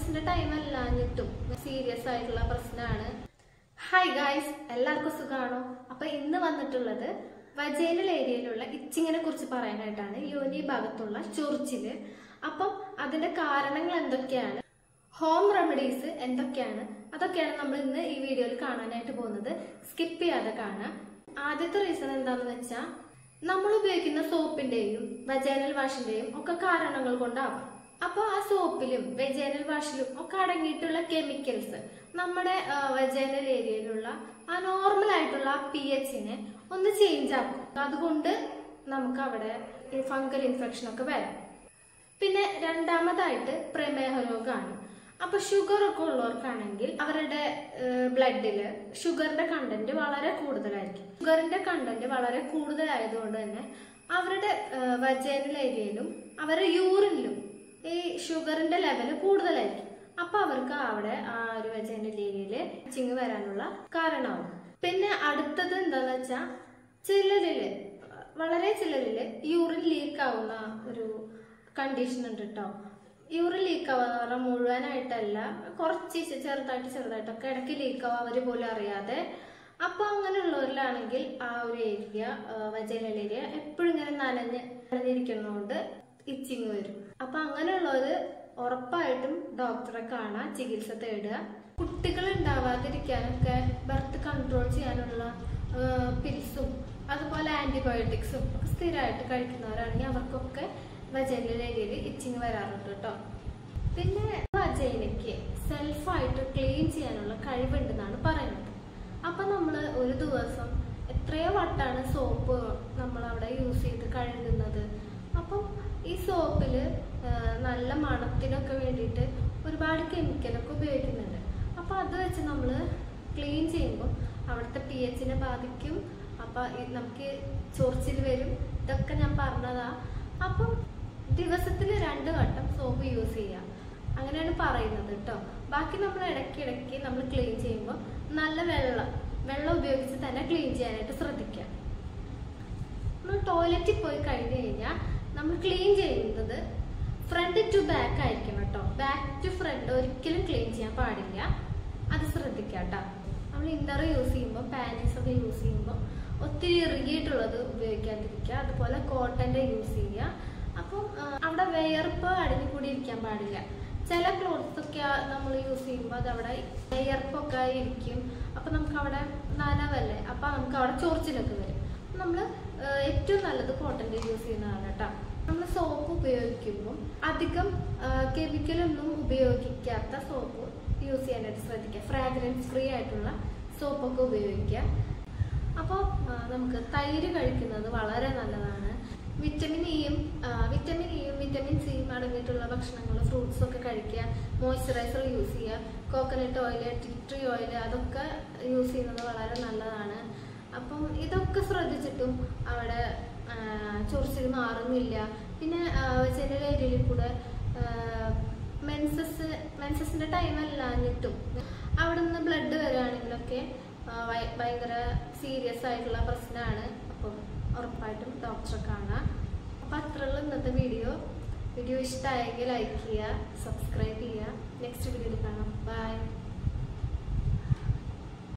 മെൻസസിന്റെ time അല്ലാഞ്ഞിട്ടും serious ആയിട്ടുള്ള പ്രശ്നമാണ് hi guys എല്ലാവർക്കും സുഖമാണോ അപ്പൊ ഇന്ന് വന്നിട്ടുള്ളത് വജൈനൽ ഏരിയയിലുള്ള ഇച്ചിങ്ങിനെ കുറിച്ച് പറയാനായിട്ടാണ് യോനി ഭാഗത്തുള്ള ചൊറിച്ചില് അപ്പം അതിന്റെ കാരണങ്ങൾ എന്തൊക്കെയാണ് ഹോം റെമഡീസ് എന്തൊക്കെയാണ് അതൊക്കെയാണ് നമ്മൾ ഇന്ന് ഈ വീഡിയോയിൽ കാണാനായിട്ട് പോകുന്നത് സ്കിപ്പ് ചെയ്യാതെ കാണാം ആദ്യത്തെ റീസൺ എന്താണെന്ന് വെച്ചാൽ നമ്മൾ ഉപയോഗിക്കുന്ന സോപ്പിന്റെയും വജൈനൽ വാഷിന്റെയും ഒക്കെ കാരണങ്ങൾ കൊണ്ടാവാം അപ്പോൾ ആ സോപ്പിലും വെജൈനൽ വാഷിലും ഒക്കെ അടങ്ങിയിട്ടുള്ള കെമിക്കൽസ് നമ്മുടെ വെജൈനൽ ഏരിയയിലുള്ള ആ നോർമൽ ആയിട്ടുള്ള പി എച്ചിനെ ഒന്ന് ചേഞ്ച് ആക്കും അതുകൊണ്ട് നമുക്ക് അവിടെ ഈ ഫംഗൽ ഇൻഫെക്ഷൻ ഒക്കെ വരാം പിന്നെ രണ്ടാമതായിട്ട് പ്രമേഹ രോഗമാണ് അപ്പൊ ഷുഗർ ഒക്കെ ഉള്ളവർക്കാണെങ്കിൽ അവരുടെ ബ്ലഡില് ഷുഗറിന്റെ കണ്ടന്റ് വളരെ കൂടുതലായിരിക്കും ഷുഗറിന്റെ കണ്ടന്റ് വളരെ കൂടുതലായതുകൊണ്ട് തന്നെ അവരുടെ വജൈനൽ ഏരിയയിലും അവരുടെ യൂറിനിലും ഈ ഷുഗറിന്റെ ലെവൽ കൂടുതലായിരിക്കും അപ്പൊ അവർക്ക് അവിടെ ആ ഒരു വജൈനൽ ഏരിയയില് ചിങ്ങ് വരാനുള്ള കാരണമാവും പിന്നെ അടുത്തത് എന്താന്ന് വെച്ചാ ചിലരില് വളരെ ചിലരില് യൂറിൻ ലീക്ക് ആവുന്ന ഒരു കണ്ടീഷൻ ഉണ്ട് കേട്ടോ യൂറിൻ ലീക്ക് ആവുക എന്ന് പറഞ്ഞാൽ മുഴുവനായിട്ടല്ല കുറച്ച് ചെറുതായിട്ട് ചെറുതായിട്ടൊക്കെ ഇടയ്ക്ക് ലീക്ക് ആവുക അവർ പോലും അറിയാതെ അപ്പൊ അങ്ങനെയുള്ളവരിലാണെങ്കിൽ ആ ഒരു ഏരിയ വജൈനൽ ഏരിയ എപ്പോഴും ഇങ്ങനെ നനഞ്ഞ് നനഞ്ഞിരിക്കുന്നതുകൊണ്ട് ഇച്ചിങ് വരും അപ്പൊ അങ്ങനെയുള്ളവര് ഉറപ്പായിട്ടും ഡോക്ടറെ കാണാൻ ചികിത്സ തേടുക കുട്ടികൾ ഉണ്ടാവാതിരിക്കാനൊക്കെ ബർത്ത് കൺട്രോൾ ചെയ്യാനുള്ള പിൽസും അതുപോലെ ആന്റിബയോട്ടിക്സും ഒക്കെ സ്ഥിരമായിട്ട് കഴിക്കുന്നവരാണെങ്കിൽ അവർക്കൊക്കെ വജൈനൽ ഏരിയയിൽ ഇച്ചിങ് വരാറുണ്ട് കേട്ടോ പിന്നെ വജൈനയ്ക്ക് സെൽഫായിട്ട് ക്ലീൻ ചെയ്യാനുള്ള കഴിവുണ്ടെന്നാണ് പറയുന്നത് അപ്പൊ നമ്മൾ ഒരു ദിവസം എത്രയോ വട്ടാണ് സോപ്പ് നമ്മൾ അവിടെ യൂസ് ചെയ്ത് കഴുകുന്നത് അപ്പം ഈ സോപ്പില് നല്ല മണത്തിനൊക്കെ വേണ്ടിയിട്ട് ഒരുപാട് കെമിക്കലൊക്കെ ഉപയോഗിക്കുന്നുണ്ട് അപ്പൊ അത് വെച്ച് നമ്മൾ ക്ലീൻ ചെയ്യുമ്പോൾ അവിടുത്തെ പി എച്ചിനെ ബാധിക്കും അപ്പൊ നമുക്ക് ചൊറിച്ചിൽ വരും ഇതൊക്കെ ഞാൻ പറഞ്ഞതാ അപ്പം ദിവസത്തിൽ രണ്ട് വട്ടം സോപ്പ് യൂസ് ചെയ്യാം അങ്ങനെയാണ് പറയുന്നത് കേട്ടോ ബാക്കി നമ്മൾ ഇടയ്ക്കിടയ്ക്ക് നമ്മൾ ക്ലീൻ ചെയ്യുമ്പോൾ നല്ല വെള്ളം വെള്ളം ഉപയോഗിച്ച് തന്നെ ക്ലീൻ ചെയ്യാനായിട്ട് ശ്രദ്ധിക്കാം നമ്മൾ ടോയ്ലറ്റിൽ പോയി കഴിഞ്ഞു കഴിഞ്ഞാൽ നമ്മൾ ക്ലീൻ ചെയ്യുന്നത് ഫ്രണ്ട് ടു ബാക്ക് ആയിരിക്കണം കേട്ടോ ബാക്ക് ടു ഫ്രണ്ട് ഒരിക്കലും ക്ലീൻ ചെയ്യാൻ പാടില്ല അത് ശ്രദ്ധിക്കാം കേട്ടോ നമ്മൾ ഇന്നർ യൂസ് ചെയ്യുമ്പോൾ പാൻറ്റീസ് ഒക്കെ യൂസ് ചെയ്യുമ്പോൾ ഒത്തിരി ഇറുകിയിട്ടുള്ളത് ഉപയോഗിക്കാതിരിക്കുക അതുപോലെ കോട്ടന്റെ യൂസ് ചെയ്യുക അപ്പം അവിടെ വിയർപ്പ് അടിഞ്ഞു കൂടി ഇരിക്കാൻ പാടില്ല ചില ക്ലോത്ത്സ് ഒക്കെ നമ്മൾ യൂസ് ചെയ്യുമ്പോൾ അത് അവിടെ വിയർപ്പൊക്കെ ഇരിക്കും അപ്പൊ നമുക്ക് അവിടെ നനവല്ലേ അപ്പൊ നമുക്ക് അവിടെ ചൊറിച്ചിലൊക്കെ വരും നമ്മൾ ഏറ്റവും നല്ലത് കോട്ടന്റെ യൂസ് ചെയ്യുന്നതാണ് കേട്ടോ നമ്മൾ സോപ്പ് ഉപയോഗിക്കുമ്പോൾ അധികം കെമിക്കലൊന്നും ഉപയോഗിക്കാത്ത സോപ്പ് യൂസ് ചെയ്യാനായിട്ട് ശ്രദ്ധിക്കുക ഫ്രാഗ്രൻസ് ഫ്രീ ആയിട്ടുള്ള സോപ്പൊക്കെ ഉപയോഗിക്കുക അപ്പോൾ നമുക്ക് തൈര് കഴിക്കുന്നത് വളരെ നല്ലതാണ് വിറ്റമിൻ ഇയും വിറ്റമിൻ ഇയും വിറ്റമിൻ സിയും അടങ്ങിയിട്ടുള്ള ഭക്ഷണങ്ങൾ ഫ്രൂട്ട്സ് ഒക്കെ കഴിക്കുക മോയ്സ്ചറൈസർ യൂസ് ചെയ്യുക coconut oil tea tree oil അതൊക്കെ യൂസ് ചെയ്യുന്നത് വളരെ നല്ലതാണ് അപ്പം ഇതൊക്കെ ശ്രദ്ധിച്ചിട്ടും അവിടെ ചൊറിച്ചിൽ മാറുന്നില്ല പിന്നെ ചില ഏരിയയിൽ കൂടെ മെൻസസ് മെൻസസിന്റെ ടൈം അല്ലാഞ്ഞിട്ടും അവിടെ നിന്ന് ബ്ലഡ് വരികയാണെങ്കിലൊക്കെ ഭയങ്കര സീരിയസ് ആയിട്ടുള്ള പ്രശ്നമാണ് അപ്പം ഉറപ്പായിട്ടും ഡോക്ടറെ കാണാം അപ്പം അത്രയുള്ള ഇന്നത്തെ വീഡിയോ വീഡിയോ ഇഷ്ടമായെങ്കിൽ ലൈക്ക് ചെയ്യുക സബ്സ്ക്രൈബ് ചെയ്യുക നെക്സ്റ്റ് വീഡിയോയിൽ കാണാം ബൈ